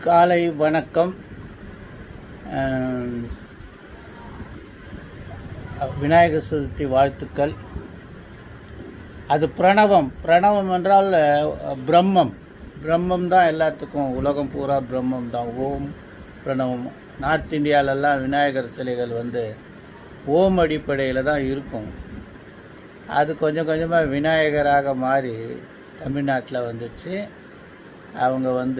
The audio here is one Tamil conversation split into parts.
காலை வணக்கம் அஹ், விநாயகர் சதுர்த்தி வாழ்த்துக்கள் அது பிரணவம் பிரணவம் என்றால் அஹ், பிரம்மம் பிரம்மம் தான் எல்லாத்துக்கும் உலகம் பூரா பிரம்மம் தான் ஓம் பிரணவம் நார்த் இந்தியாவிலலாம் விநாயகர் சிலைகள் வந்து ஓம் அடிப்படையில் தான் இருக்கும் அது கொஞ்சம் கொஞ்சமாக விநாயகராக மாறி தமிழ்நாட்டில் வந்துச்சு அவங்க வந்து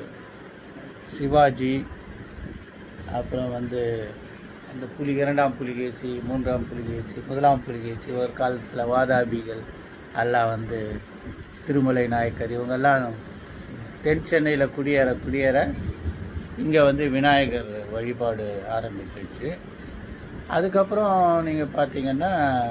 சிவாஜி அப்புறம் வந்து அந்த புலி இரண்டாம் புலிகேசி மூன்றாம் புலிகேசி முதலாம் புலிகேசி ஒரு காலத்தில் வாதாபிகள் எல்லாம் வந்து திருமலை நாயக்கர் இவங்கெல்லாம் தென் சென்னையில் குடியேற குடியேற இங்கே வந்து விநாயகர் வழிபாடு ஆரம்பிச்சிருச்சு அதுக்கப்புறம் நீங்கள் பார்த்தீங்கன்னா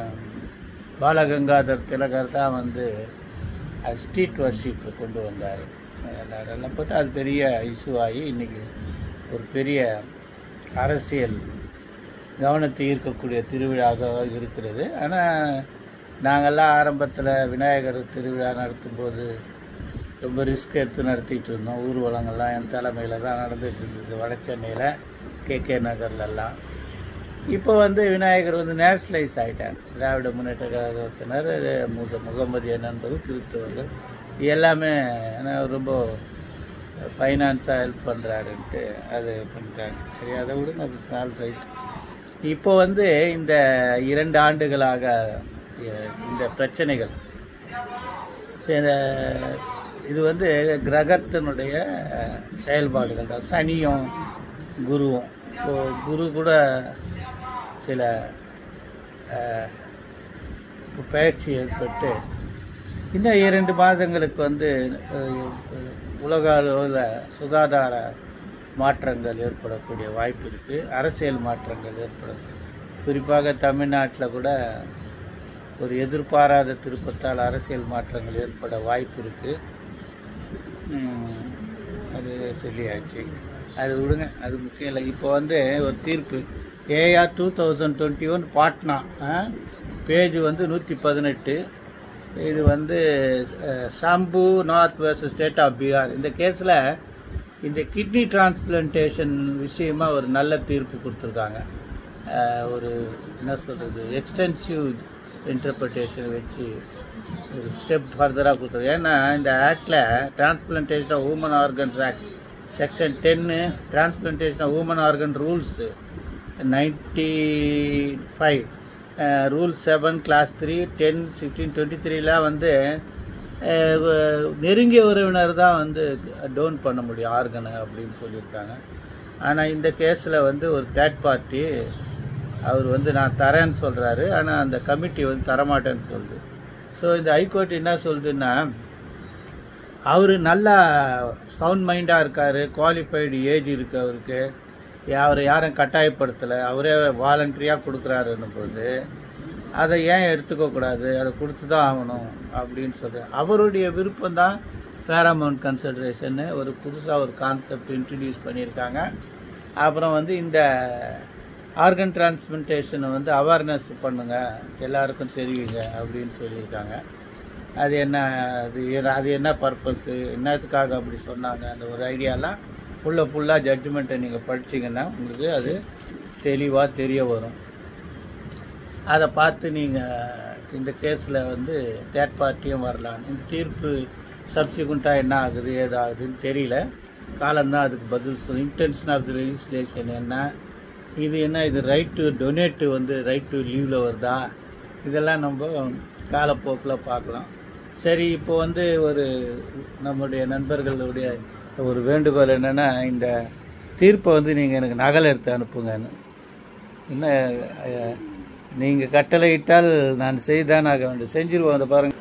பாலகங்காதர் திலகர் தான் வந்து ஸ்ட்ரீட் வர்ஷிப் கொண்டு வந்தார் அதெல்லாம் போட்டு அது பெரிய இஷ்யூ ஆகி இன்றைக்கி ஒரு பெரிய அரசியல் கவனத்தை ஈர்க்கக்கூடிய திருவிழாவாக இருக்கிறது ஆனால் நாங்கள்லாம் ஆரம்பத்தில் விநாயகர் திருவிழா நடத்தும்போது ரொம்ப ரிஸ்க் எடுத்து நடத்திட்டு இருந்தோம் ஊர்வலங்கள்லாம் என் தலைமையில் தான் நடந்துகிட்டு இருந்தது வட சென்னையில் கே கே நகர்லலாம் இப்போ வந்து விநாயகர் வந்து நேஷ்னலைஸ் ஆகிட்டாங்க திராவிட முன்னேற்ற கழகத்தினர் முச முகமதிய நண்பர்கள் கிறிஸ்தவர்கள் எல்லாமே ஏன்னா ரொம்ப ஃபைனான்ஸாக ஹெல்ப் பண்ணுறாருன்ட்டு அது பண்ணிட்டாங்க சரி அதை விடுங்க அது சால் ரைட் இப்போ வந்து இந்த இரண்டு ஆண்டுகளாக எ- இந்த பிரச்சனைகள் இந்த இது வந்து கிரகத்தினுடைய செயல்பாடுகள் தான் சனியும் குருவும் இப்போ குரு கூட சில அஹ், இப்போ பயிற்சி ஏற்பட்டு இன்னும் இரண்டு மாதங்களுக்கு வந்து அஹ், உலக அளவில் சுகாதார மாற்றங்கள் ஏற்படக்கூடிய வாய்ப்பு இருக்குது அரசியல் மாற்றங்கள் ஏற்படும் குறிப்பாக தமிழ்நாட்டில் கூட ஒரு எதிர்பாராத திருப்பத்தால் அரசியல் மாற்றங்கள் ஏற்பட வாய்ப்பு இருக்குது அது சொல்லியாச்சு அது விடுங்க அது முக்கியம் இல்லை இப்போ வந்து ஒரு தீர்ப்பு AR two thousand twenty one Patna page வந்து நூற்றி பதினெட்டு இது வந்து uh, Shambhu north west state of Bihar இந்த கேஸில் இந்த கிட்னி டிரான்ஸ்பிளான்டேஷன் விஷயமா ஒரு நல்ல தீர்ப்பு கொடுத்துருக்காங்க அஹ், ஒரு என்ன சொல்கிறது எக்ஸ்டென்சிவ் இன்டர்பிரிட்டேஷன் வச்சு ஒரு ஸ்டெப் ஃபர்தராக கொடுத்துருக்கு ஏன்னா இந்த ஆக்டில் transplantation of human organs act section டென்னு transplantation of human organ rules ninety five rule seven clause three ten sixteen twenty த்ரீலாம் வந்து அஹ், வ- நெருங்கிய உறவினர் தான் வந்து டோன் பண்ண முடியும் ஆர்கனை அப்படின்னு சொல்லியிருக்காங்க ஆனால் இந்த கேஸில் வந்து ஒரு தேர்ட் பார்ட்டி அவர் வந்து நான் தரேன்னு சொல்கிறாரு ஆனால் அந்த கமிட்டி வந்து தரமாட்டேன்னு சொல்லுது ஸோ இந்த ஹைகோர்ட் என்ன சொல்லுதுன்னா அவர் நல்லா சவுண்ட் மைண்டாக இருக்கார் குவாலிஃபைடு ஏஜ் இருக்குது அவருக்கு அவரை யாரும் கட்டாயப்படுத்தலை அவரே வாலண்டரியாக கொடுக்குறாருன்னும் போது அதை ஏன் எடுத்துக்கக்கூடாது அதை கொடுத்து தான் ஆகணும் அப்படின்னு சொல்கிறார் அவருடைய விருப்பம் தான் பேராமௌண்ட் கன்சிடரேஷன்னு ஒரு புதுசாக ஒரு கான்செப்ட் இன்ட்ரடியூஸ் பண்ணியிருக்காங்க அப்புறம் வந்து இந்த ஆர்கன் டிரான்ஸ்பிளன்டேஷனை வந்து அவேர்னஸ் பண்ணுங்கள் எல்லாருக்கும் தெரிவிங்க அப்படின்னு சொல்லியிருக்காங்க அது என்ன அது என்ன- அது என்ன பர்பஸ்ஸு என்னத்துக்காக அப்படி சொன்னாங்க அந்த ஒரு ஐடியாலாம் உள்ள ஃபுல்லாக ஜட்ஜ்மெண்ட்டை நீங்கள் படிச்சீங்கன்னா உங்களுக்கு அது தெளிவாக தெரிய வரும் அதை பார்த்து நீங்கள் இந்த கேஸில் வந்து தேர்ட் பார்ட்டியும் வரலாம் இந்த தீர்ப்பு சப்சிக்வெண்ட்டாக என்ன ஆகுது ஏதாகுதுன்னு தெரியல காலம்தான் அதுக்கு பதில் சொல்லும் இன்டென்ஷன் ஆஃப் தி லெஜிஸ்லேஷன் என்ன இது என்ன இது ரைட் டு டொனேட் வந்து ரைட் டு லீவில் வருதா இதெல்லாம் நம்ம காலப்போக்கில் பார்க்கலாம் சரி இப்போ வந்து ஒரு நம்முடைய நண்பர்களுடைய ஒரு வேண்டுகோள் என்னென்னா இந்த தீர்ப்பை வந்து நீங்கள் எனக்கு நகல் எடுத்து அனுப்புங்கன்னு என்ன நீங்கள் கட்டளையிட்டால் நான் செய்தான் ஆக வேண்டும் செஞ்சிருவோம் அதை பாருங்கள்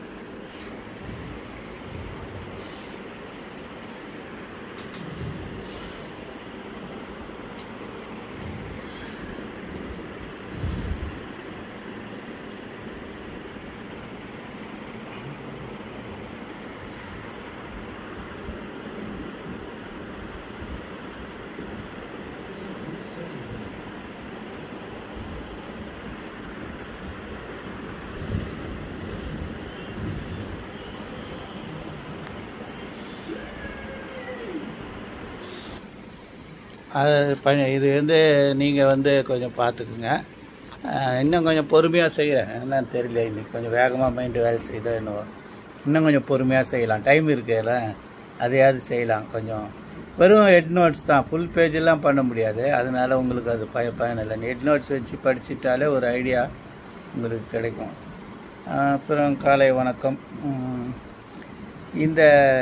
அது பண்ணி இது வந்து நீங்கள் வந்து கொஞ்சம் பார்த்துக்குங்க அஹ் இன்னும் கொஞ்சம் பொறுமையாக செய்கிறேன் என்னன்னு தெரியல இன்னைக்கு கொஞ்சம் வேகமாக மைண்டு வேலை செய்தோ என்னவோ இன்னும் கொஞ்சம் பொறுமையாக செய்யலாம் டைம் இருக்குல்ல அதையாவது செய்யலாம் கொஞ்சம் வெறும் ஹெட் நோட்ஸ் தான் ஃபுல் பேஜெல்லாம் பண்ண முடியாது அதனால உங்களுக்கு அது பய பயன் இல்லை ஹெட் நோட்ஸ் வச்சு படிச்சிட்டாலே ஒரு ஐடியா உங்களுக்கு கிடைக்கும் அஹ் அப்புறம் காலை வணக்கம் உம், இந்த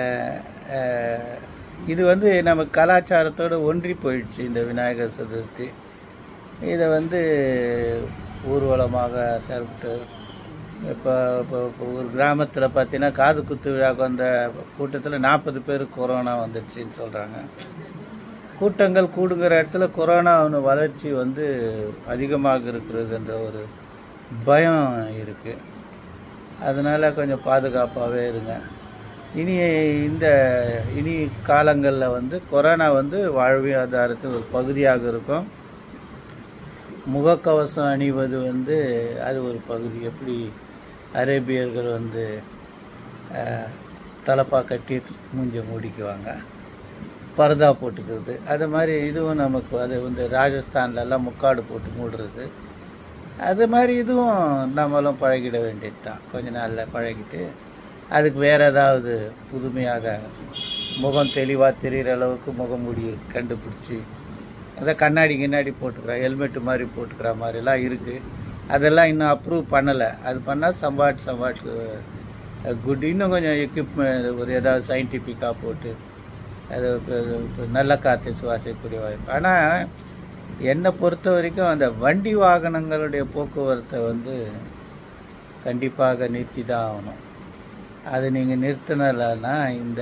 அஹ், இது வந்து நம்ம கலாச்சாரத்தோடு ஒன்றி போயிடுச்சு இந்த விநாயகர் சதுர்த்தி இதை வந்து ஊர்வலமாக செயல்பட்டு இப்போ இப்போ இப்போ ஒரு கிராமத்தில் பார்த்தீங்கன்னா காது குத்து விழாக்கு வந்த கூட்டத்தில் நாற்பது பேர் கொரோனா வந்துடுச்சின்னு சொல்கிறாங்க கூட்டங்கள் கூடுங்கிற இடத்துல கொரோனா வளர்ச்சி வந்து அதிகமாக இருக்கிறதுன்ற ஒரு பயம் இருக்குது அதனால் கொஞ்சம் பாதுகாப்பாகவே இருங்க இனி இந்த இனி காலங்களில் வந்து கொரோனா வந்து வாழ்வாதாரத்தின் ஒரு பகுதியாக இருக்கும் முகக்கவசம் அணிவது வந்து அது ஒரு பகுதி எப்படி அரேபியர்கள் வந்து அஹ், தலப்பா கட்டி மூஞ்ச மூடிக்குவாங்க பர்தா போட்டுக்கிறது அது மாதிரி இதுவும் நமக்கு அது வந்து ராஜஸ்தான்லலாம் முக்காடு போட்டு மூடுறது அது மாதிரி இதுவும் நம்மளும் பழகிட வேண்டியது தான் கொஞ்ச நாளில் பழகிட்டு அதுக்கு வேறு ஏதாவது புதுமையாக முகம் தெளிவாக தெரிகிற அளவுக்கு முகமூடி கண்டுபிடிச்சி அதை கண்ணாடி கிண்ணாடி போட்டுக்கிறா ஹெல்மெட்டு மாதிரி போட்டுக்கிற மாதிரிலாம் இருக்குது அதெல்லாம் இன்னும் அப்ரூவ் பண்ணலை அது பண்ணால் சம்பாட் சம்பாட் குட் இன்னும் கொஞ்சம் எக்யூப்மெண்ட் ஒரு ஏதாவது சயின்டிஃபிக்காக போட்டு அது இப்ப- இப்ப நல்ல காற்று சுவாசிக்கக்கூடிய வாய்ப்பு ஆனால் என்னை பொறுத்த வரைக்கும் அந்த வண்டி வாகனங்களுடைய போக்குவரத்தை வந்து கண்டிப்பாக நிறுத்தி தான் ஆகணும் அது நீங்கள் நிறுத்தினலன்னா இந்த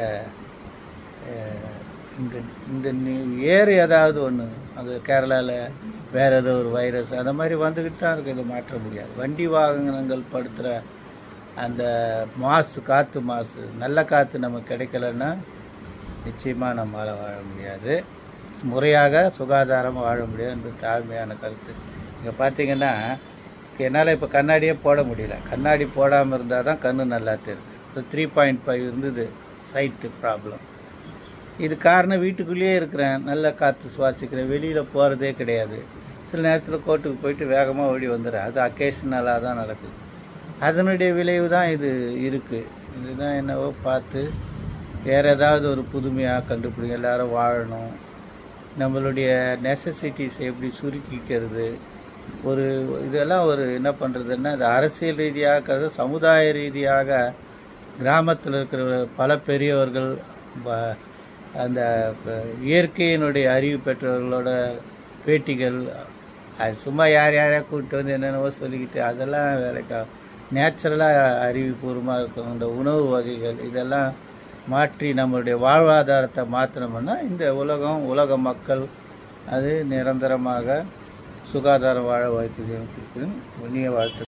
அஹ், இந்த இந்த நி- ஏறு ஏதாவது ஒன்று அது கேரளாவில் வேறு ஏதோ ஒரு வைரஸ் அந்த மாதிரி வந்துக்கிட்டு தான் இருக்குது இதை மாற்ற முடியாது வண்டி வாகனங்கள் படுத்துகிற அந்த மாசு காற்று மாசு நல்ல காற்று நமக்கு கிடைக்கலன்னா நிச்சயமாக நம்மளால் வாழ முடியாது முறையாக சுகாதாரமாக வாழ முடியாது என்பது தாழ்மையான கருத்து இங்கே பார்த்தீங்கன்னா என்னால் இப்போ கண்ணாடியே போட முடியல கண்ணாடி போடாமல் இருந்தால் தான் கண்ணு நல்லா தெரியுது த்ரீ பாயிண்ட் ஃபைவ் இருந்தது சைட்டு ப்ராப்ளம் இது காரணம் வீட்டுக்குள்ளேயே இருக்கிறேன் நல்ல காற்று சுவாசிக்கிறேன் வெளியில் போகிறதே கிடையாது சில நேரத்தில் கோர்ட்டுக்கு போயிட்டு வேகமாக ஓடி வந்துடுறேன் அது அக்கேஷனலாக தான் நடக்குது அதனுடைய விளைவு தான் இது இருக்குது இதுதான் என்னவோ பார்த்து வேறு ஏதாவது ஒரு புதுமையாக கண்டுபிடிங்க எல்லாரும் வாழணும் நம்மளுடைய நெசசிட்டிஸ் எப்படி சுருக்கிக்கிறது ஒரு இதெல்லாம் ஒரு என்ன பண்ணுறதுன்னா இது அரசியல் ரீதியாக இருக்கிறது சமுதாய ரீதியாக கிராமத்தில் இருக்கிற பல பெரியவர்கள் ப- அந்த ப- இயற்கையினுடைய அறிவு பெற்றவர்களோட பேட்டிகள் அது சும்மா யார் யாரையா கூப்பிட்டு வந்து என்னென்னவோ சொல்லிக்கிட்டு அதெல்லாம் வேலைக்கா நேச்சுரலாக அறிவுபூர்வமாக இருக்கும் இந்த உணவு வகைகள் இதெல்லாம் மாற்றி நம்மளுடைய வாழ்வாதாரத்தை மாற்றினோம்னா இந்த உலகம் உலக மக்கள் அது நிரந்தரமாக சுகாதாரம் வாழ வாய்ப்பு இனிய வாழ்த்து